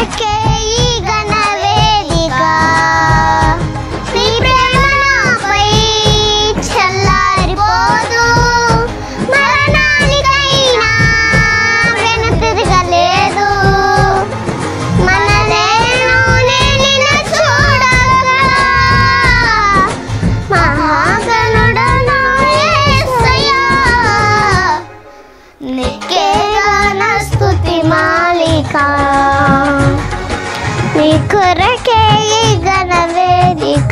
కొరకే ఈ ఘన వేదిక నీ ప్రేమ నాపై చల్లారిపోదు మరణానికైనా వెనుతిరగలేదు మనలేను నిన్ను చూడగా మహాగణుడను యేసయ్యా నీకే గాన స్తుతి మాలిక నీ కొరకే ఈ ఘన వేదిక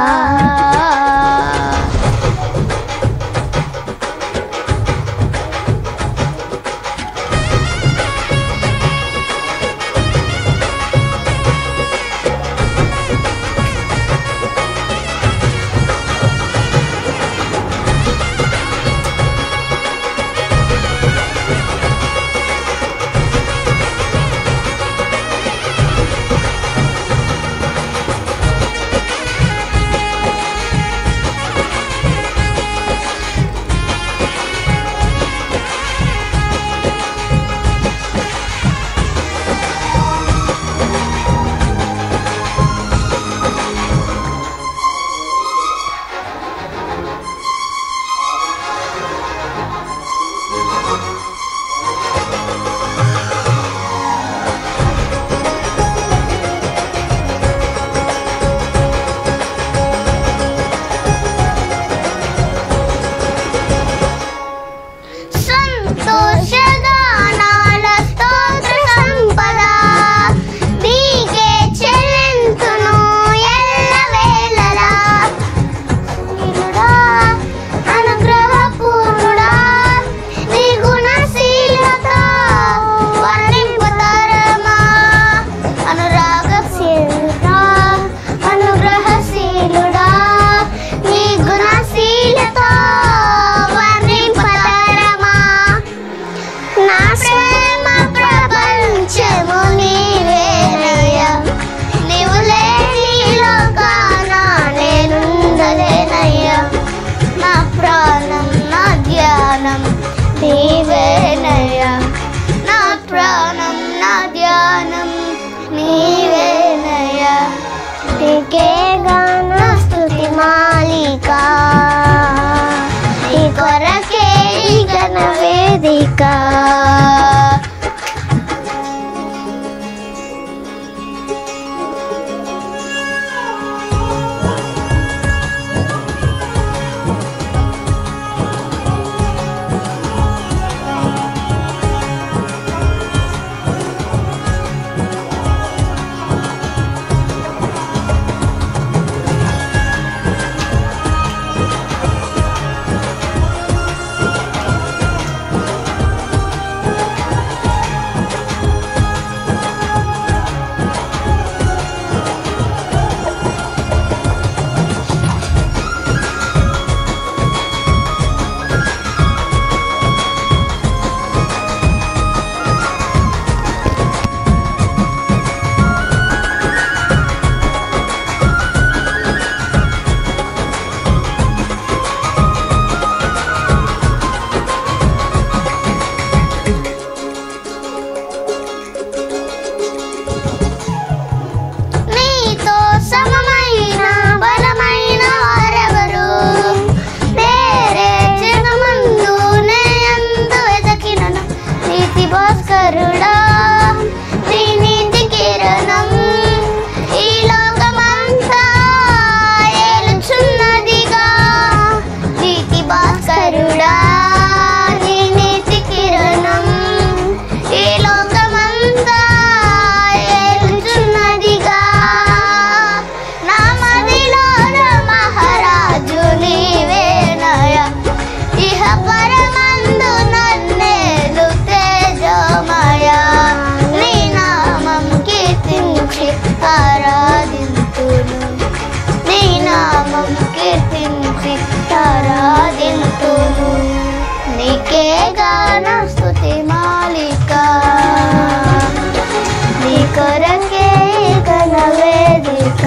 సంతోషగానాల స్తోత్ర సంపద నీకే చెల్లింతును ఎల్లవేళలా నీరుడా, అనుగ్రహపూర్ణుడా, నీ గుణశీలత వర్ణింపతరమా. అనురాగశీలుడా, అనుగ్రహశీలుడా, నీ గుణశీలత వర్ణింపతరమా. నా ప్రేమ ప్రపంచము నీవేనయ్యా నీవు లేని లోకాన నేనుండలేనయ్యా నా ప్రాణం నా ధ్యానం నీవేనయ్యా నా ప్రాణం నా ధ్యానం నీవేనయ్యా నీకే గాన స్తుతి మాలిక నీ కొరకే ఈ ఘన వేదిక నీతో సమమైన బలమైన వారెవరు వేరే జగమందు నేయందు వెతకినను నీతి భాస్కరుడా నీ నీతి కిరణం ఈ లోకమంతా ఏలుచున్నదిగా నీతి భాస్కరుడా నీ నీతి కిరణం ఈ లోకమంతా ఏలుచున్నదిగా నా మదిలోన మహారాజు నీవేనయ ఇహ పరమందు నన్నేలు తేజమయ నీ నామం కీర్తించి ఆరాధింతును నీ నామం కీర్తించి ఆరాధింతును నీకే గాన స్తుతి మాలిక నీ కొరకే గల వేదిక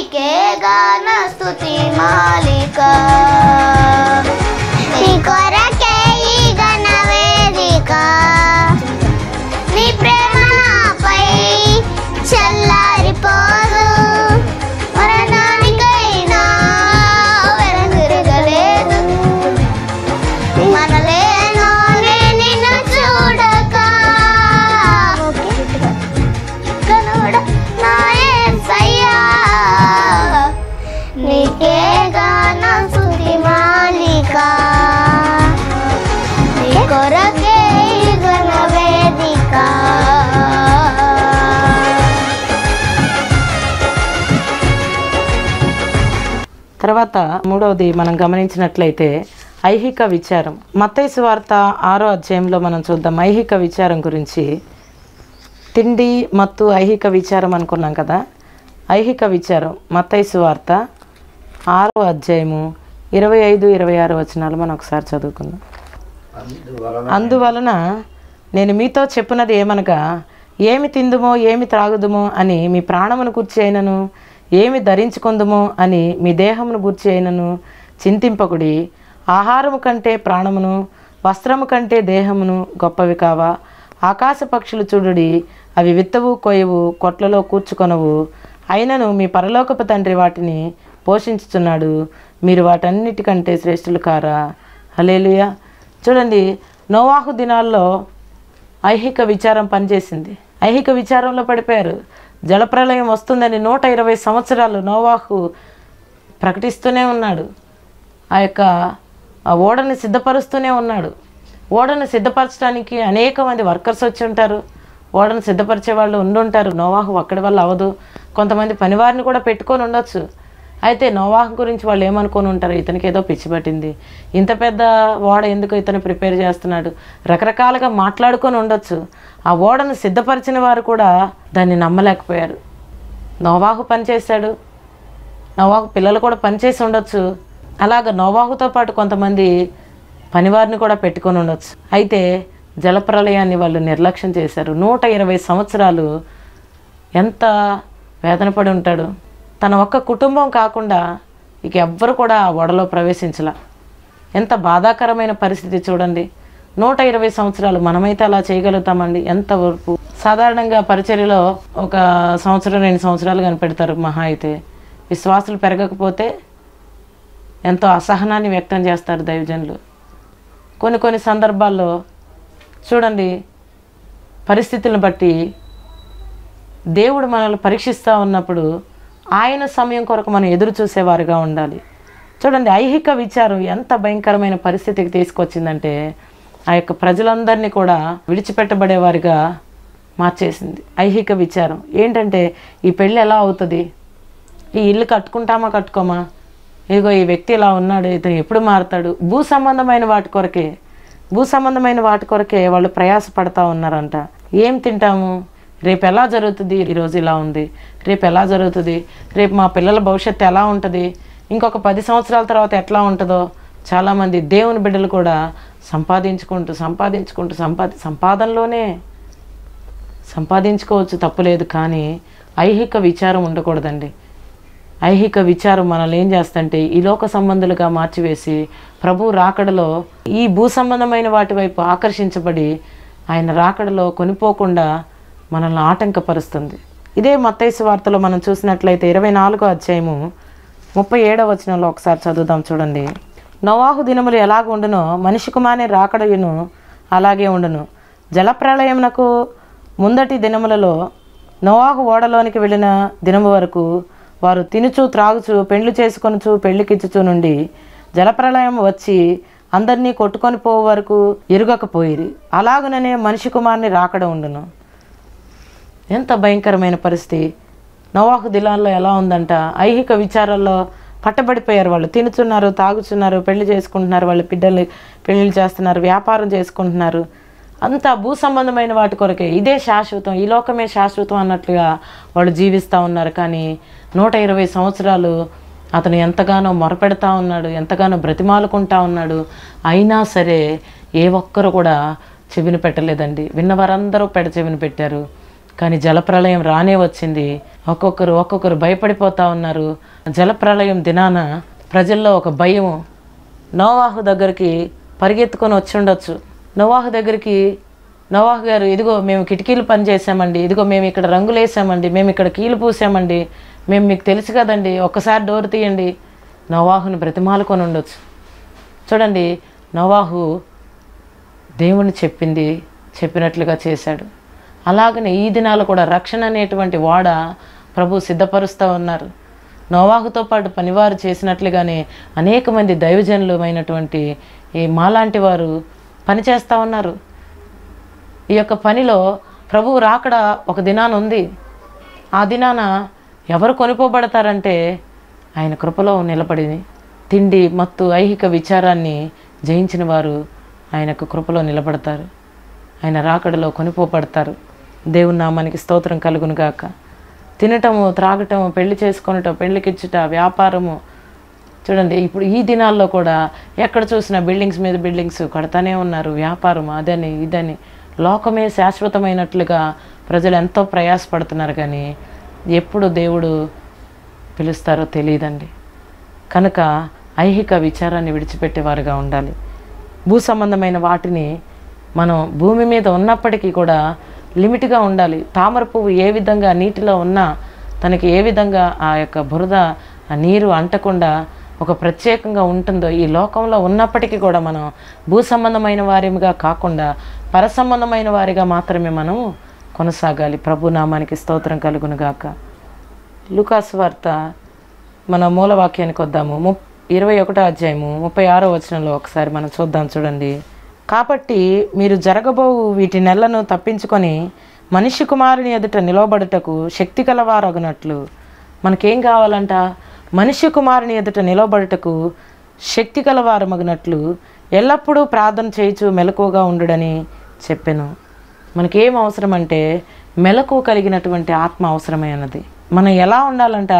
నీకే గాన స్తుతి మాలిక నీ కొరకే ఈ గణ వేదిక నీ ప్రేమ నాపై చల్లారిపోదు మరణానికైనా వెనుదిరగలేదు మనలేనోనే నిన్ను చూడక కనుడ నా యేసయ్యా నీకే గాన స్తుతి మాలిక నీ కొరకే ఈ గణ వేదిక తర్వాత మూడవది మనం గమనించినట్లయితే ఐహిక విచారం మత్తైసు వార్త ఆరో అధ్యాయంలో మనం చూద్దాం ఐహిక విచారం గురించి తిండి మత్తు ఐహిక విచారం అనుకున్నాం కదా ఐహిక విచారం మత్తైసు వార్త ఆరో అధ్యాయము ఇరవై ఐదు ఇరవై ఆరు వచనాలు మనం ఒకసారి చదువుకుందాం అందువలన నేను మీతో చెప్పున్నది ఏమనగా ఏమి తిందుమో ఏమి త్రాగుదుమో అని మీ ప్రాణమును గుర్చి అయినను ఏమి ధరించుకుందుమో అని మీ దేహమును గుర్చి అయినను చింతింపకుడి ఆహారము కంటే ప్రాణమును వస్త్రము కంటే దేహమును గొప్పవి కావా ఆకాశ పక్షులు చూడుడి అవి విత్తవు కొయ్యవు కొట్లలో కూర్చుకొనవు అయినను మీ పరలోకపు తండ్రి వాటిని పోషించుచున్నాడు మీరు వాటన్నిటికంటే శ్రేష్ఠులు కారా హలేలుయా చూడండి నోవాహు దినాల్లో ఐహిక విచారం పనిచేసింది ఐహిక విచారంలో పడిపోయారు జలప్రలయం వస్తుందని నూట ఇరవై సంవత్సరాలు నోవాహు ప్రకటిస్తూనే ఉన్నాడు ఆ యొక్క ఆ ఓడని సిద్ధపరుస్తూనే ఉన్నాడు ఓడను సిద్ధపరచడానికి అనేక మంది వర్కర్స్ వచ్చి ఉంటారు ఓడను సిద్ధపరిచే వాళ్ళు ఉండుంటారు నోవాహు ఒక్కడి వల్ల అవ్వదు కొంతమంది పనివారిని కూడా పెట్టుకొని ఉండొచ్చు అయితే నోవాహు గురించి వాళ్ళు ఏమనుకొని ఉంటారు ఇతనికి ఏదో పిచ్చి పట్టింది ఇంత పెద్ద ఓడ ఎందుకు ఇతను ప్రిపేర్ చేస్తున్నాడు రకరకాలుగా మాట్లాడుకొని ఉండొచ్చు ఆ ఓడను సిద్ధపరిచిన వారు కూడా దాన్ని నమ్మలేకపోయారు నోవాహు పనిచేశాడు నోవాహు పిల్లలు కూడా పనిచేసి ఉండొచ్చు అలాగ నోవాహుతో పాటు కొంతమంది పనివారిని కూడా పెట్టుకొని ఉండొచ్చు అయితే జలప్రలయాన్ని వాళ్ళు నిర్లక్ష్యం చేశారు నూట ఇరవై సంవత్సరాలు ఎంత వేదన పడి ఉంటాడు తన ఒక్క కుటుంబం కాకుండా ఇక ఎవ్వరు కూడా ఆ ఓడలో ప్రవేశించలా ఎంత బాధాకరమైన పరిస్థితి చూడండి నూట ఇరవై సంవత్సరాలు మనమైతే అలా చేయగలుగుతామండి ఎంత వరకు సాధారణంగా పరిచర్యలో ఒక సంవత్సరం రెండు సంవత్సరాలు కనిపెడతారు మహా అయితే విశ్వాసులు పెరగకపోతే ఎంతో అసహనాన్ని వ్యక్తం చేస్తారు దైవజనులు కొన్ని కొన్ని సందర్భాల్లో చూడండి పరిస్థితులను బట్టి దేవుడు మనల్ని పరీక్షిస్తూ ఉన్నప్పుడు ఆయన సమయం కొరకు మనం ఎదురు చూసేవారుగా ఉండాలి చూడండి ఐహిక విచారం ఎంత భయంకరమైన పరిస్థితికి తీసుకొచ్చిందంటే ఆ యొక్క ప్రజలందరినీ కూడా విడిచిపెట్టబడేవారిగా మార్చేసింది ఐహిక విచారం ఏంటంటే ఈ పెళ్ళి ఎలా అవుతుంది ఈ ఇల్లు కట్టుకుంటామా కట్టుకోమా ఇదిగో ఈ వ్యక్తి ఇలా ఉన్నాడు ఇతను ఎప్పుడు మారుతాడు భూ సంబంధమైన వాటి కొరకే భూ సంబంధమైన వాటి కొరకే వాళ్ళు ప్రయాసపడతా ఉన్నారంట ఏం తింటాము రేపు ఎలా జరుగుతుంది ఈరోజు ఇలా ఉంది రేపు ఎలా జరుగుతుంది రేపు మా పిల్లల భవిష్యత్తు ఎలా ఉంటుంది ఇంకొక పది సంవత్సరాల తర్వాత ఎట్లా ఉంటుందో చాలామంది దేవుని బిడ్డలు కూడా సంపాదించుకుంటూ సంపాదించుకుంటూ సంపాది సంపాదనలోనే సంపాదించుకోవచ్చు తప్పులేదు కానీ ఐహిక విచారం ఉండకూడదండి ఐహిక విచారం మనల్ని ఏం చేస్తంటే ఈ లోక సంబంధులుగా మార్చివేసి ప్రభు రాకడలో ఈ భూ సంబంధమైన వాటి వైపు ఆకర్షించబడి ఆయన రాకడలో కొనిపోకుండా మనల్ని ఆటంకపరుస్తుంది ఇదే మత్తైసు వార్తలో మనం చూసినట్లయితే ఇరవై నాలుగో అధ్యాయము ముప్పై ఏడవ వచనంలో ఒకసారి చదువుదాం చూడండి నోవాహు దినములు ఎలాగ ఉండునో మనిషి కుమారి రాకడయును అలాగే ఉండును జలప్రళయమునకు ముందటి దినములలో నోవాహు ఓడలోనికి వెళ్ళిన దినము వరకు వారు తినుచు త్రాగుచు పెండ్లు చేసుకొనుచు పెళ్లికిచ్చుచు నుండి జలప్రళయం వచ్చి అందరినీ కొట్టుకొని పోవు వరకు ఎరుగకపోయిరి అలాగుననే మనిషి కుమారుని రాకడ ఉండును ఎంత భయంకరమైన పరిస్థితి నవాహు దిలాల్లో ఎలా ఉందంట ఐహిక విచారాల్లో పట్టబడిపోయారు వాళ్ళు తినుచున్నారు తాగుచున్నారు పెళ్లి చేసుకుంటున్నారు వాళ్ళ బిడ్డలు పెళ్లిళ్ళు చేస్తున్నారు వ్యాపారం చేసుకుంటున్నారు అంతా భూ సంబంధమైన వాటి కొరకే ఇదే శాశ్వతం ఈ లోకమే శాశ్వతం అన్నట్లుగా వాళ్ళు జీవిస్తూ ఉన్నారు కానీ నూట ఇరవై సంవత్సరాలు అతను ఎంతగానో మొరపెడతా ఉన్నాడు ఎంతగానో బ్రతిమాలుకుంటా ఉన్నాడు అయినా సరే ఏ ఒక్కరు కూడా చెవిని పెట్టలేదండి విన్నవారందరూ పెడ చెవిని పెట్టారు కానీ జలప్రళయం రానే వచ్చింది ఒక్కొక్కరు ఒక్కొక్కరు భయపడిపోతా ఉన్నారు జలప్రలయం దినాన ప్రజల్లో ఒక భయం నోవాహు దగ్గరికి పరిగెత్తుకొని వచ్చి ఉండొచ్చు నోవాహు దగ్గరికి నోవాహు గారు ఇదిగో మేము కిటికీలు పని చేసామండి ఇదిగో మేము ఇక్కడ రంగులు వేసామండి మేము ఇక్కడ కీలు పూసామండి మేము మీకు తెలుసు కదండి ఒక్కసారి డోర్ తీయండి నోవాహుని బ్రతిమాలుకొని ఉండొచ్చు చూడండి నోవాహు దేవుని చెప్పింది చెప్పినట్లుగా చేశాడు అలాగనే ఈ దినాలు కూడా రక్షణ అనేటువంటి వాడ ప్రభు సిద్ధపరుస్తూ ఉన్నారు నోవాహుతో పాటు పనివారు చేసినట్లుగానే అనేక మంది దైవజనులమైనటువంటి ఈ మాలాంటి వారు పనిచేస్తూ ఉన్నారు ఈ యొక్క పనిలో ప్రభువు రాకడ ఒక దినాన ఉంది ఆ దినాన ఎవరు కొనుక్కోబడతారంటే ఆయన కృపలో నిలబడి తిండి మత్తు ఐహిక విచారాన్ని జయించిన వారు ఆయనకు కృపలో నిలబడతారు ఆయన రాకడలో కొనిపోబడతారు దేవుని నామానికి స్తోత్రం కలుగును గాక తినటము త్రాగటము పెళ్లి చేసుకొనటం పెళ్లికిచ్చుట వ్యాపారము చూడండి ఇప్పుడు ఈ దినాల్లో కూడా ఎక్కడ చూసినా బిల్డింగ్స్ మీద బిల్డింగ్స్ కడతానే ఉన్నారు వ్యాపారం అదని ఇదని లోకమే శాశ్వతమైనట్లుగా ప్రజలు ఎంతో ప్రయాసపడుతున్నారు కానీ ఎప్పుడు దేవుడు పిలుస్తారో తెలియదండి కనుక ఐహిక విచారాన్ని విడిచిపెట్టేవారుగా ఉండాలి భూ సంబంధమైన వాటిని మనం భూమి మీద ఉన్నప్పటికీ కూడా లిమిట్గా ఉండాలి తామర పువ్వు ఏ విధంగా నీటిలో ఉన్నా తనకి ఏ విధంగా ఆ యొక్క బురద ఆ నీరు అంటకుండా ఒక ప్రత్యేకంగా ఉంటుందో ఈ లోకంలో ఉన్నప్పటికీ కూడా మనం భూ సంబంధమైన వారిగా కాకుండా పరసంబంధమైన వారిగా మాత్రమే మనం కొనసాగాలి ప్రభు నామానికి స్తోత్రం కలుగునుగాక లూకాసు వార్త మన మూలవాక్యానికి వద్దాము ము ఇరవై ఒకటో అధ్యాయము ముప్పై ఆరో వచనంలో ఒకసారి మనం చూద్దాం చూడండి కాబట్టి మీరు జరగబోవు వీటి నెలను తప్పించుకొని మనిషి కుమారుని ఎదుట నిలవబడుటకు శక్తి కలవారగునట్లు మనకేం కావాలంట మనిషి కుమారుని ఎదుట నిలవబడుటకు శక్తి కలవారమగినట్లు ఎల్లప్పుడూ ప్రార్థన చేయుచు మెలకువగా ఉండుడని చెప్పాను మనకేం అవసరం అంటే మెలకు కలిగినటువంటి ఆత్మ అవసరమై అన్నది మనం ఎలా ఉండాలంట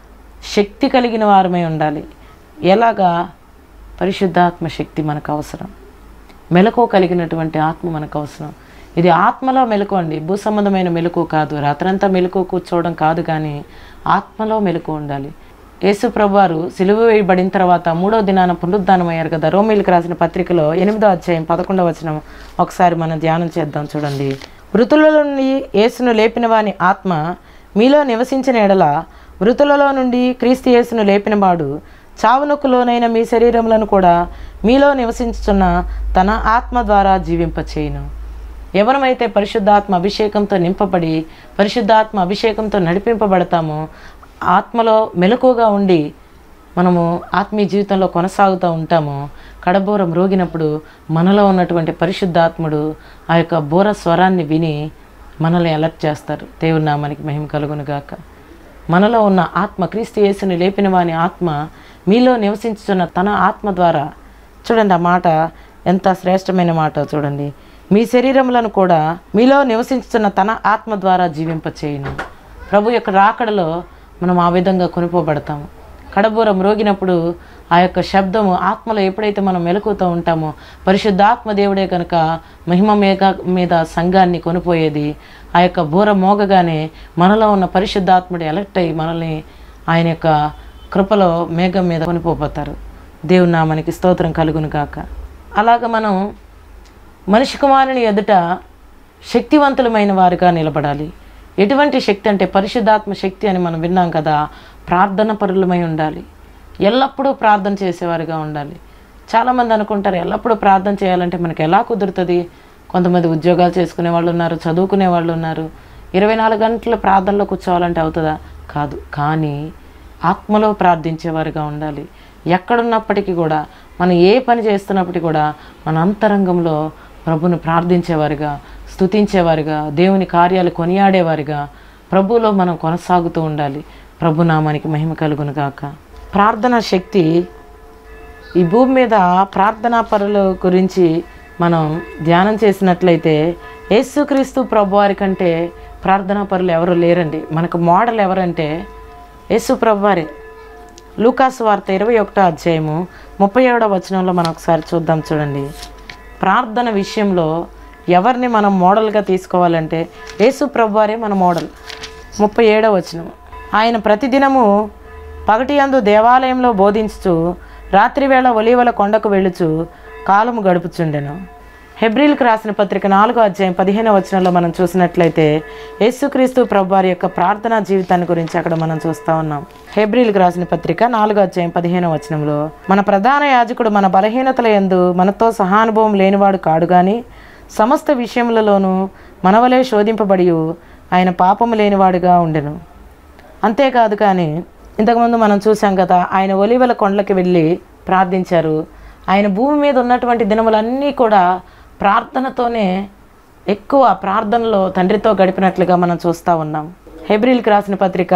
శక్తి కలిగిన వారమై ఉండాలి ఎలాగా పరిశుద్ధాత్మ శక్తి మనకు అవసరం మెలకు కలిగినటువంటి ఆత్మ మనకు అవసరం ఇది ఆత్మలో మెలకు అండి భూ సంబంధమైన మెలకు కాదు రాత్రంతా మెలకు కూర్చోవడం కాదు కానీ ఆత్మలో మెలకు ఉండాలి యేసు ప్రభువారు సిలువ వేయబడిన తర్వాత మూడో దినాన పునరుద్ధానం అయ్యారు కదా రోమిలకు రాసిన పత్రికలో ఎనిమిదో అధ్యాయం పదకొండవ వచనం ఒకసారి మనం ధ్యానం చేద్దాం చూడండి మృతులలో నుండి యేసును లేపిన వాని ఆత్మ మీలో నివసించిన ఎడల మృతులలో నుండి క్రీస్తు యేసును లేపినవాడు చావునొక్కులోనైన మీ శరీరములను కూడా మీలో నివసించుచున్న తన ఆత్మ ద్వారా జీవింపచేయును ఎవరమైతే పరిశుద్ధాత్మ అభిషేకంతో నింపబడి పరిశుద్ధాత్మ అభిషేకంతో నడిపింపబడతామో ఆత్మలో మెలకుగా ఉండి మనము ఆత్మీయ జీవితంలో కొనసాగుతూ ఉంటామో కడబోర మ్రోగినప్పుడు మనలో ఉన్నటువంటి పరిశుద్ధాత్ముడు ఆ యొక్క బోర స్వరాన్ని విని మనల్ని అలర్ట్ చేస్తారు దేవుని నామానికి మహిమ కలుగును గాక మనలో ఉన్న ఆత్మ క్రీస్తు యేసుని లేపిన వాని ఆత్మ మీలో నివసించుతున్న తన ఆత్మ ద్వారా చూడండి ఆ మాట ఎంత శ్రేష్టమైన మాట చూడండి మీ శరీరములను కూడా మీలో నివసించుతున్న తన ఆత్మ ద్వారా జీవింపచేయును ప్రభు యొక్క రాకడలో మనం ఆ విధంగా కొనిపోబడతాము కడబూర మ్రోగినప్పుడు ఆ యొక్క శబ్దము ఆత్మలో ఎప్పుడైతే మనం మెలకుతూ ఉంటామో పరిశుద్ధాత్మ దేవుడే కనుక మహిమ మేఘ మీద సంఘాన్ని కొనిపోయేది ఆ యొక్క బూర మోగగానే మనలో ఉన్న పరిశుద్ధాత్ముడు ఎలక్ట్ అయ్యి మనల్ని ఆయన యొక్క కృపలో మేఘం మీద కొనిపోతారు దేవుని నామానికి స్తోత్రం కలుగును కాక అలాగ మనం మనిషి కుమారుని ఎదుట శక్తివంతులమైన వారుగా నిలబడాలి ఎటువంటి శక్తి అంటే పరిశుద్ధాత్మ శక్తి అని మనం విన్నాం కదా ప్రార్థన పరులమై ఉండాలి ఎల్లప్పుడూ ప్రార్థన చేసేవారుగా ఉండాలి చాలామంది అనుకుంటారు ఎల్లప్పుడూ ప్రార్థన చేయాలంటే మనకి ఎలా కుదురుతుంది కొంతమంది ఉద్యోగాలు చేసుకునే వాళ్ళు ఉన్నారు చదువుకునే వాళ్ళు ఉన్నారు ఇరవై నాలుగు గంటల ప్రార్థనలో కూర్చోవాలంటే అవుతుందా కాదు కానీ ఆత్మలో ప్రార్థించేవారుగా ఉండాలి ఎక్కడున్నప్పటికీ కూడా మనం ఏ పని చేస్తున్నప్పటికీ కూడా మన అంతరంగంలో ప్రభును ప్రార్థించేవారుగా స్తుతించేవారుగా దేవుని కార్యాలు కొనియాడేవారుగా ప్రభువులో మనం కొనసాగుతూ ఉండాలి ప్రభు నామానికి మహిమ కలుగును గాక ప్రార్థన శక్తి ఈ భూమి మీద ప్రార్థనా పరుల గురించి మనం ధ్యానం చేసినట్లయితే యేసుక్రీస్తు ప్రభువారి కంటే ప్రార్థనా పరులు ఎవరు లేరండి మనకు మోడల్ ఎవరంటే యేసు ప్రభువారే లూకాసు వార్త ఇరవై ఒకటో అధ్యాయము ముప్పై ఏడో వచనంలో మనం ఒకసారి చూద్దాం చూడండి ప్రార్థన విషయంలో ఎవరిని మనం మోడల్గా తీసుకోవాలంటే యేసు ప్రభువారే మన మోడల్ ముప్పై ఏడో వచనం ఆయన ప్రతిదినము పగటి యందు దేవాలయంలో బోధించుచు రాత్రివేళ ఒలీవల కొండకు వెళ్ళుచు కాలము గడుపుచుండెను హెబ్రిల్కి రాసిన పత్రిక నాలుగో అధ్యాయం పదిహేనవ వచనంలో మనం చూసినట్లయితే యేసుక్రీస్తు ప్రభు వారి యొక్క ప్రార్థనా జీవితాన్ని గురించి అక్కడ మనం చూస్తూ ఉన్నాం హెబ్రిల్కి రాసిన పత్రిక నాలుగో అధ్యాయం పదిహేనవ వచనంలో మన ప్రధాన యాజకుడు మన బలహీనతల యందు మనతో సహానుభవం లేనివాడు కాడు గాని సమస్త విషయములలోనూ మనవలే శోధింపబడి ఆయన పాపము లేనివాడుగా ఉండెను అంతేకాదు కానీ ఇంతకుముందు మనం చూసాం కదా ఆయన ఒలివల కొండలకి వెళ్ళి ప్రార్థించారు ఆయన భూమి మీద ఉన్నటువంటి దినములన్నీ కూడా ప్రార్థనతోనే ఎక్కువ ప్రార్థనలో తండ్రితో గడిపినట్లుగా మనం చూస్తూ ఉన్నాం హెబ్రిల్కి రాసిన పత్రిక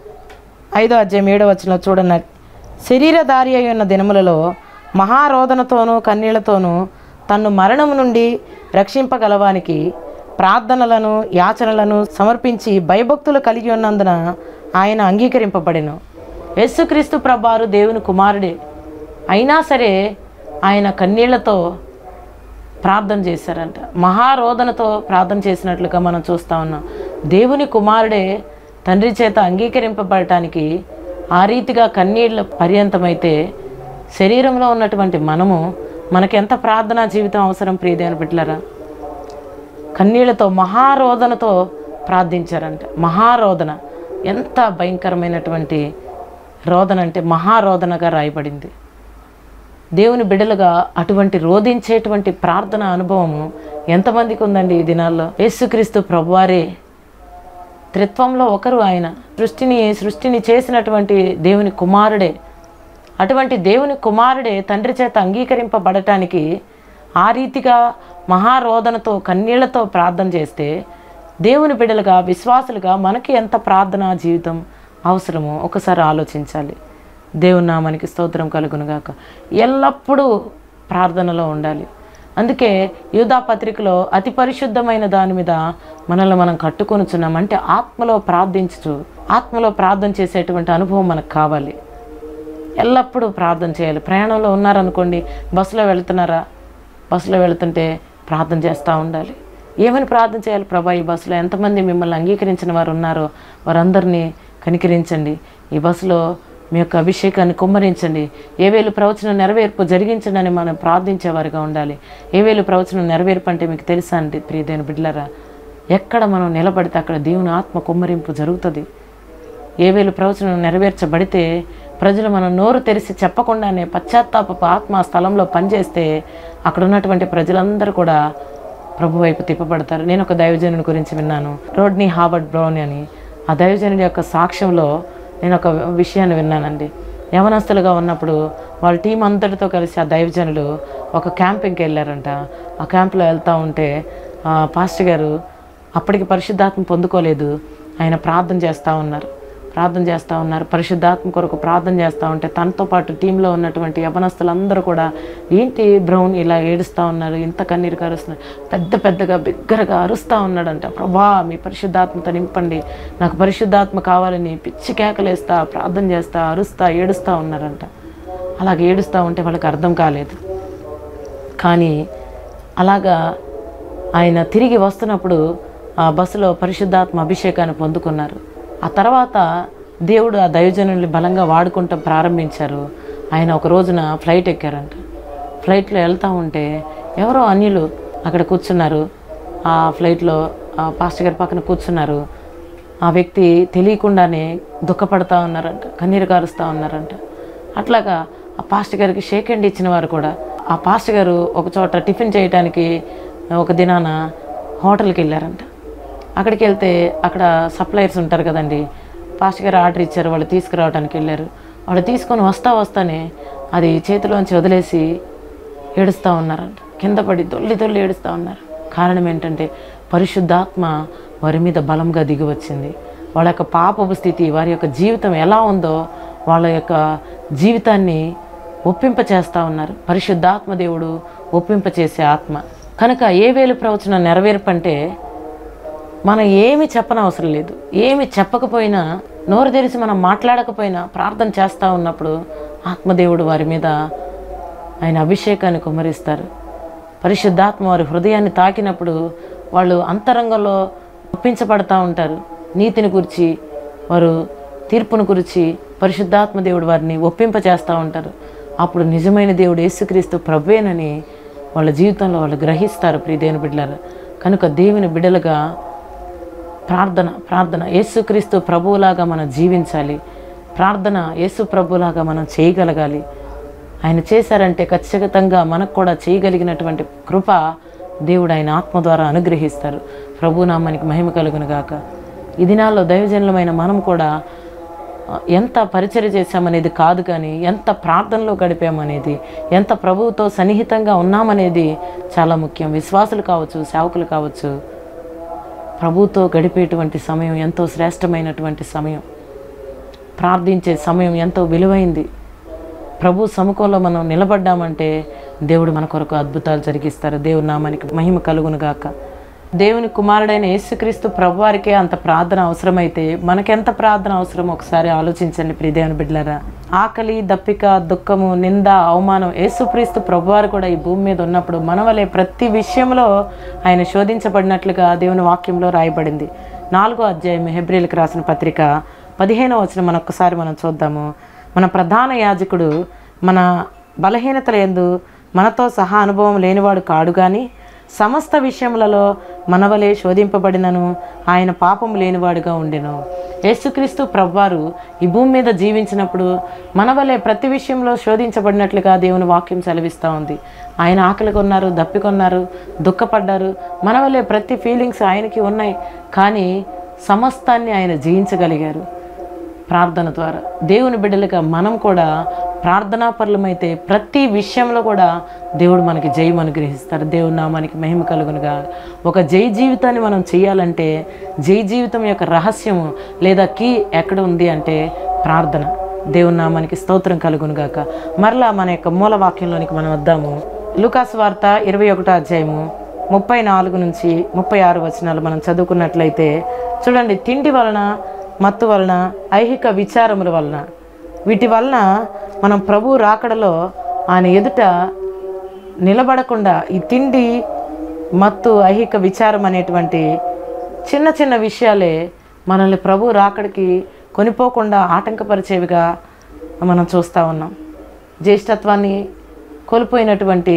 ఐదో అధ్యాయం ఏడో వచ్చిన చూడన్న శరీరధారి అయి ఉన్న దినములలో మహారోదనతోనూ కన్నీళ్లతోనూ తన్ను మరణము నుండి రక్షింపగలవానికి ప్రార్థనలను యాచనలను సమర్పించి భయభక్తులు కలిగి ఉన్నందున ఆయన అంగీకరింపబడెను యేసుక్రీస్తు ప్రభారు దేవుని కుమారుడే అయినా సరే ఆయన కన్నీళ్లతో ప్రార్థన చేశారంట మహారోదనతో ప్రార్థన చేసినట్లుగా మనం చూస్తా ఉన్నాం దేవుని కుమారుడే తండ్రి చేత అంగీకరింపబడటానికి ఆ రీతిగా కన్నీళ్ళ పర్యంతమైతే శరీరంలో ఉన్నటువంటి మనము మనకెంత ప్రార్థనా జీవితం అవసరం ప్రియదేవన బిడ్డలరా కన్నీళ్లతో మహారోదనతో ప్రార్థించారంట మహారోదన ఎంత భయంకరమైనటువంటి రోదన అంటే మహారోదనగా రాయబడింది దేవుని బిడ్డలుగా అటువంటి రోధించేటువంటి ప్రార్థన అనుభవము ఎంతమందికి ఉందండి ఈ దినాల్లో యేసుక్రీస్తు ప్రభువారే త్రిత్వంలో ఒకరు ఆయన సృష్టిని సృష్టిని చేసినటువంటి దేవుని కుమారుడే అటువంటి దేవుని కుమారుడే తండ్రి చేత అంగీకరింపబడటానికి ఆ రీతిగా మహారోదనతో కన్నీళ్లతో ప్రార్థన చేస్తే దేవుని బిడ్డలుగా విశ్వాసులుగా మనకి ఎంత ప్రార్థనా జీవితం అవసరమో ఒకసారి ఆలోచించాలి దేవుని నామానికి స్తోత్రం కలుగునుగాక ఎల్లప్పుడూ ప్రార్థనలో ఉండాలి అందుకే యూదా పత్రికలో అతి పరిశుద్ధమైన దాని మీద మనల్ని మనం కట్టుకొనుచున్నాం అంటే ఆత్మలో ప్రార్థించు ఆత్మలో ప్రార్థన చేసేటువంటి అనుభవం మనకు కావాలి ఎల్లప్పుడూ ప్రార్థన చేయాలి ప్రయాణంలో ఉన్నారనుకోండి బస్సులో వెళ్తున్నారా బస్సులో వెళ్తుంటే ప్రార్థన చేస్తూ ఉండాలి ఏమని ప్రార్థన చేయాలి ప్రభా ఈ బస్సులో ఎంతమంది మిమ్మల్ని అంగీకరించిన వారు ఉన్నారో వారందరినీ కనికరించండి ఈ బస్సులో మీ యొక్క అభిషేకాన్ని కుమ్మరించండి ఏ వేలు ప్రవచనం నెరవేర్పు జరిగించండి అని మనం ప్రార్థించేవారిగా ఉండాలి ఏ వేలు ప్రవచనం నెరవేర్పు అంటే మీకు తెలుసా అండి ప్రియదైన బిడ్డలారా ఎక్కడ మనం నిలబడితే అక్కడ దేవుని ఆత్మ కుమ్మరింపు జరుగుతుంది ఏ వేలు ప్రవచనం నెరవేర్చబడితే ప్రజలు మనం నోరు తెరిచి చెప్పకుండానే పశ్చాత్తాప ఆత్మ ఆ స్థలంలో పనిచేస్తే అక్కడ ఉన్నటువంటి ప్రజలందరూ కూడా ప్రభు వైపు తిప్పబడతారు నేను ఒక దైవజనుడి గురించి విన్నాను రోడ్నీ హావర్డ్ బ్రౌన్ అని ఆ దైవజనుడి యొక్క సాక్ష్యంలో నేను ఒక విషయాన్ని విన్నానండి యవనస్తులుగా ఉన్నప్పుడు వాళ్ళ టీం అంతటితో కలిసి ఆ దైవజనులు ఒక క్యాంపింగ్కి వెళ్ళారంట ఆ క్యాంప్లో వెళ్తూ ఉంటే ఆ పాస్టర్ గారు అప్పటికి పరిశుద్ధాత్మ పొందుకోలేదు ఆయన ప్రార్థన చేస్తూ ఉన్నారు ప్రార్థన చేస్తూ ఉన్నారు పరిశుద్ధాత్మ కొరకు ప్రార్థన చేస్తూ ఉంటే తనతో పాటు టీంలో ఉన్నటువంటి యవనస్తులందరూ కూడా ఏంటి బ్రౌన్ ఇలా ఏడుస్తూ ఉన్నారు ఇంత కన్నీరు కరుస్తున్నారు పెద్ద పెద్దగా బిగ్గరగా అరుస్తూ ఉన్నాడంట ప్రభా మీ పరిశుద్ధాత్మతో నింపండి నాకు పరిశుద్ధాత్మ కావాలని పిచ్చి కేకలేస్తా ప్రార్థన చేస్తా అరుస్తా ఏడుస్తూ ఉన్నారంట అలాగ ఏడుస్తూ ఉంటే వాళ్ళకి అర్థం కాలేదు కానీ అలాగా ఆయన తిరిగి వస్తున్నప్పుడు ఆ బస్సులో పరిశుద్ధాత్మ అభిషేకాన్ని పొందుకున్నారు ఆ తర్వాత దేవుడు ఆ దైవజనుల్ని బలంగా వాడుకుంటాం ప్రారంభించారు ఆయన ఒక రోజున ఫ్లైట్ ఎక్కారంట ఫ్లైట్లో వెళ్తూ ఉంటే ఎవరో అన్యులు అక్కడ కూర్చున్నారు ఆ ఫ్లైట్లో ఆ పాస్టర్ గారి పక్కన కూర్చున్నారు ఆ వ్యక్తి తెలియకుండానే దుఃఖపడతా ఉన్నారంట కన్నీరు కారుస్తూ ఉన్నారంట అట్లాగా ఆ పాస్టర్ గారికి షేక్ హ్యాండ్ ఇచ్చిన వారు కూడా ఆ పాస్టర్ గారు ఒక చోట టిఫిన్ చేయడానికి ఒక దినాన హోటల్కి వెళ్ళారంట అక్కడికి వెళ్తే అక్కడ సప్లయర్స్ ఉంటారు కదండి పాస్టర్ గారు ఆర్డర్ ఇచ్చారు వాళ్ళు తీసుకురావడానికి వెళ్ళారు వాళ్ళు తీసుకొని వస్తా వస్తానే అది చేతిలోంచి వదిలేసి ఏడుస్తూ ఉన్నారంట కింద పడి దొల్లి దొల్లి ఏడుస్తూ ఉన్నారు కారణం ఏంటంటే పరిశుద్ధాత్మ వారి మీద బలంగా దిగి వచ్చింది వాళ్ళ యొక్క పాపపు స్థితి వారి యొక్క జీవితం ఎలా ఉందో వాళ్ళ యొక్క జీవితాన్ని ఒప్పింప చేస్తూ ఉన్నారు పరిశుద్ధాత్మ దేవుడు ఒప్పింప చేసే ఆత్మ కనుక ఏ వేలు ప్రవచనం నెరవేర్పంటే మనం ఏమి చెప్పనవసరం లేదు ఏమి చెప్పకపోయినా నోరు తెరిచి మనం మాట్లాడకపోయినా ప్రార్థన చేస్తూ ఉన్నప్పుడు ఆత్మదేవుడు వారి మీద ఆయన అభిషేకాన్ని కుమ్మరిస్తారు పరిశుద్ధాత్మ వారి హృదయాన్ని తాకినప్పుడు వాళ్ళు అంతరంగంలో ఒప్పించబడతా ఉంటారు నీతిని గురించి వారు తీర్పును గురించి పరిశుద్ధాత్మ దేవుడు వారిని ఒప్పింపచేస్తూ ఉంటారు అప్పుడు నిజమైన దేవుడు యేసుక్రీస్తు ప్రభువేనని వాళ్ళ జీవితంలో వాళ్ళు గ్రహిస్తారు ప్రియ దేవుని బిడ్డలారా కనుక దేవుని బిడ్డలుగా ప్రార్థన ప్రార్థన యేసుక్రీస్తు ప్రభువులాగా మనం జీవించాలి ప్రార్థన యేసు ప్రభువులాగా మనం చేయగలగాలి ఆయన చేశారంటే ఖచ్చితంగా మనకు కూడా చేయగలిగినటువంటి కృప దేవుడు ఆయన ఆత్మ ద్వారా అనుగ్రహిస్తారు ప్రభు నామానికి మహిమ కలుగును గాక ఈ దినాల్లో దైవజనులమైన మనం కూడా ఆ, ఎంత పరిచర్య చేశామనేది కాదు కానీ ఎంత ప్రార్థనలో గడిపామనేది ఎంత ప్రభువుతో సన్నిహితంగా ఉన్నామనేది చాలా ముఖ్యం విశ్వాసులు కావచ్చు సేవకులు కావచ్చు ప్రభుతో గడిపేటువంటి సమయం ఎంతో శ్రేష్టమైనటువంటి సమయం ప్రార్థించే సమయం ఎంతో విలువైంది ప్రభు సముఖంలో మనం నిలబడ్డామంటే దేవుడు మన కొరకు అద్భుతాలు జరిగిస్తారు దేవుని నామానికి మహిమ కలుగును గాక దేవుని కుమారుడైన యేసుక్రీస్తు ప్రభువారికే అంత ప్రార్థన అవసరమైతే మనకెంత ప్రార్థన అవసరం ఒకసారి ఆలోచించండి ప్రియ దేవుని బిడ్డలారా ఆకలి దప్పిక దుఃఖము నింద అవమానం యేసుక్రీస్తు ప్రభువారు కూడా ఈ భూమి మీద ఉన్నప్పుడు మన వలె ప్రతి విషయంలో ఆయన శోధించబడినట్లుగా దేవుని వాక్యంలో రాయబడింది నాలుగో అధ్యాయం హెబ్రిల్కి రాసిన పత్రిక పదిహేనో వచ్చిన మనం ఒక్కసారి మనం చూద్దాము మన ప్రధాన యాజకుడు మన బలహీనతల యందు మనతో సహా అనుభవం లేనివాడు కాడు కానీ సమస్త విషయములలో మనవలే శోధింపబడినను ఆయన పాపం లేనివాడుగా ఉండెను యేసుక్రీస్తు ప్రభువారు ఈ భూమి మీద జీవించినప్పుడు మనవలే ప్రతి విషయంలో శోధించబడినట్లుగా దేవుని వాక్యం సెలవిస్తూ ఉంది ఆయన ఆకలి కొన్నారు దప్పికొన్నారు దుఃఖపడ్డారు మనవలే ప్రతి ఫీలింగ్స్ ఆయనకి ఉన్నాయి కానీ సమస్తాన్ని ఆయన జయించగలిగారు ప్రార్థన ద్వారా దేవుని బిడ్డలుగా మనం కూడా ప్రార్థనాపరులమైతే ప్రతి విషయంలో కూడా దేవుడు మనకి జయం అనుగ్రహిస్తారు దేవుని నామానికి మహిమ కలుగునుగా ఒక జై జీవితాన్ని మనం చేయాలంటే జై జీవితం యొక్క రహస్యము లేదా కీ ఎక్కడ ఉంది అంటే ప్రార్థన దేవుని నామానికి స్తోత్రం కలుగునుగాక మరలా మన యొక్క మూల వాక్యంలోనికి మనం వద్దాము లూకాసు వార్త ఇరవై ఒకటో అధ్యాయము ముప్పై నాలుగు నుంచి ముప్పై ఆరు వచనాలు మనం చదువుకున్నట్లయితే చూడండి తిండి వలన మత్తు వలన ఐహిక విచారముల వలన వీటి వలన మనం ప్రభు రాకడలో ఆయన ఎదుట నిలబడకుండా ఈ తిండి మత్తు ఐహిక విచారం అనేటువంటి చిన్న చిన్న విషయాలే మనల్ని ప్రభు రాకడికి కొనిపోకుండా ఆటంకపరిచేవిగా మనం చూస్తూ ఉన్నాం జ్యేష్ఠత్వాన్ని కోల్పోయినటువంటి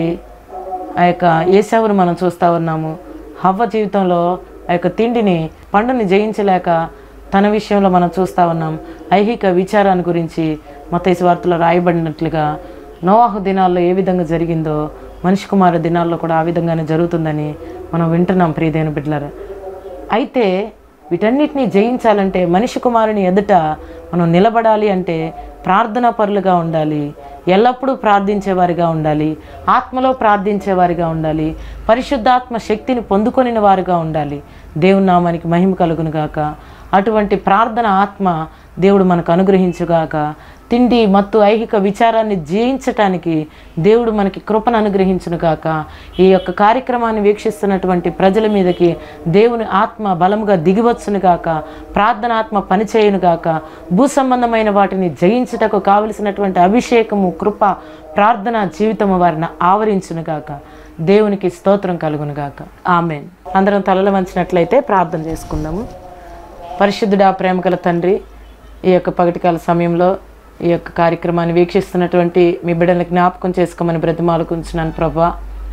ఆ యొక్క ఏసావును మనం చూస్తూ ఉన్నాము హవ్వ జీవితంలో ఆ యొక్క తిండిని పండుని జయించలేక తన విషయంలో మనం చూస్తూ ఉన్నాం ఐహిక విచారాన్ని గురించి మతైసు వార్తలో రాయబడినట్లుగా నోవాహు దినాల్లో ఏ విధంగా జరిగిందో మనిషి కుమార దినాల్లో కూడా ఆ విధంగానే జరుగుతుందని మనం వింటున్నాం ప్రియదేని బిడ్డలారా అయితే వీటన్నిటిని జయించాలంటే మనిషి కుమారుని ఎదుట మనం నిలబడాలి అంటే ప్రార్థనా పరులుగా ఉండాలి ఎల్లప్పుడూ ప్రార్థించేవారిగా ఉండాలి ఆత్మలో ప్రార్థించేవారిగా ఉండాలి పరిశుద్ధాత్మ శక్తిని పొందుకొనిన వారుగా ఉండాలి దేవుని నామానికి మహిమ కలుగును గాక అటువంటి ప్రార్థన ఆత్మ దేవుడు మనకు అనుగ్రహించుగాక తిండి మత్తు ఐహిక విచారాన్ని జయించటానికి దేవుడు మనకి కృపను అనుగ్రహించునుగాక ఈ యొక్క కార్యక్రమాన్ని వీక్షిస్తున్నటువంటి ప్రజల మీదకి దేవుని ఆత్మ బలముగా దిగివచ్చునుగాక ప్రార్థన ఆత్మ పనిచేయునుగాక భూ సంబంధమైన వాటిని జయించుటకు కావలసినటువంటి అభిషేకము కృప ప్రార్థన జీవితము వారిని ఆవరించునుగాక దేవునికి స్తోత్రం కలుగునుగాక ఆమెన్ అందరం తలలు వంచినట్లయితే ప్రార్థన చేసుకుందాము పరిశుద్ధుడా ప్రేమగల తండ్రి ఈ యొక్క పగటికాల సమయంలో ఈ యొక్క కార్యక్రమాన్ని వీక్షిస్తున్నటువంటి మీ బిడ్డలను జ్ఞాపకం చేసుకోమని బ్రతిమాలుకుంటున్నాను ప్రభా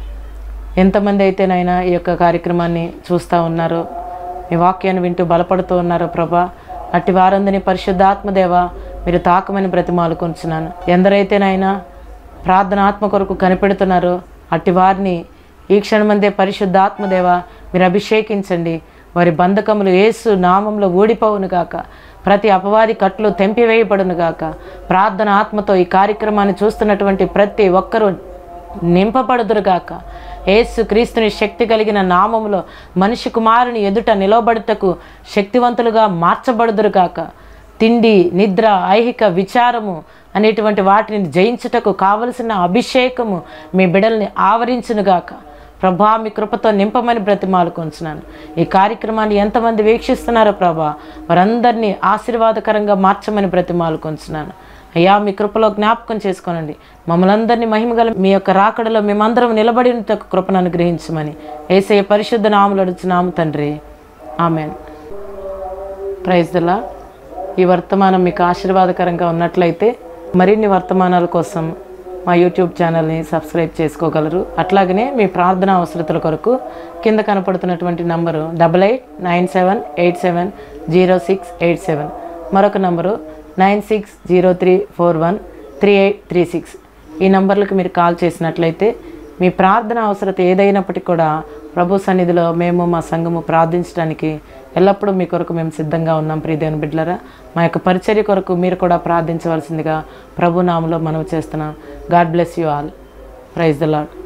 ఎంతమంది అయితే నాయన ఈ యొక్క కార్యక్రమాన్ని చూస్తూ ఉన్నారో మీ వాక్యాన్ని వింటూ బలపడుతూ ఉన్నారో ప్రభా అట్టి వారందరినీ పరిశుద్ధాత్మదేవ మీరు తాకమని బ్రతిమాలుకుంటున్నాను ఎందరైతే నాయన ప్రార్థన ఆత్మ కొరకు కనిపెడుతున్నారో అట్టి వారిని ఈ క్షణమందే పరిశుద్ధాత్మదేవ మీరు అభిషేకించండి వారి బంధకములు యేసు నామంలో ఊడిపోవును గాక ప్రతి అపవాది కట్లు తెంపివేయబడును గాక ప్రార్థన ఆత్మతో ఈ కార్యక్రమాన్ని చూస్తున్నటువంటి ప్రతి ఒక్కరూ నింపబడుదురుగాక యేసు క్రీస్తుని శక్తి కలిగిన నామములో మనిషి కుమారుని ఎదుట నిలవబడుటకు శక్తివంతులుగా మార్చబడుదురుగాక తిండి నిద్ర ఐహిక విచారము అనేటువంటి వాటిని జయించుటకు కావలసిన అభిషేకము మీ బిడల్ని ఆవరించునుగాక ప్రభా మీ కృపతో నింపమని బ్రతిమాలుకొంచున్నాను ఈ కార్యక్రమాన్ని ఎంతమంది వీక్షిస్తున్నారో ప్రభా వారందరినీ ఆశీర్వాదకరంగా మార్చమని బ్రతిమాలుకొంచున్నాను అయ్యా మీ కృపలో జ్ఞాపకం చేసుకోనండి మమ్మల్ని అందరినీ మహిమగల మీ యొక్క రాకడలో మేమందరం నిలబడినట్టు కృపను అనుగ్రహించమని ఏసే పరిశుద్ధ నాములు అడుచున్నాము తండ్రి ఆమెన్ ప్రైజ్ దలా ఈ వర్తమానం మీకు ఆశీర్వాదకరంగా ఉన్నట్లయితే మరిన్ని వర్తమానాల కోసం మా యూట్యూబ్ ఛానల్ని సబ్స్క్రైబ్ చేసుకోగలరు అట్లాగనే మీ ప్రార్థన అవసరతల కొరకు కింద కనపడుతున్నటువంటి number double eight nine seven eight seven zero six eight seven మరొక number nine six zero three four one three eight three six ఈ నంబర్లకు మీరు కాల్ చేసినట్లయితే మీ ప్రార్థన అవసరత ఏదైనప్పటికీ కూడా ప్రభు సన్నిధిలో మేము మా సంఘము ప్రార్థించడానికి ఎల్లప్పుడూ మీ కొరకు మేము సిద్ధంగా ఉన్నాం ప్రియదేవుని బిడ్డలరా మా యొక్క పరిచర్య కొరకు మీరు కూడా ప్రార్థించవలసిందిగా ప్రభు నామలో మనవి చేస్తున్నాం God bless you all praise the lord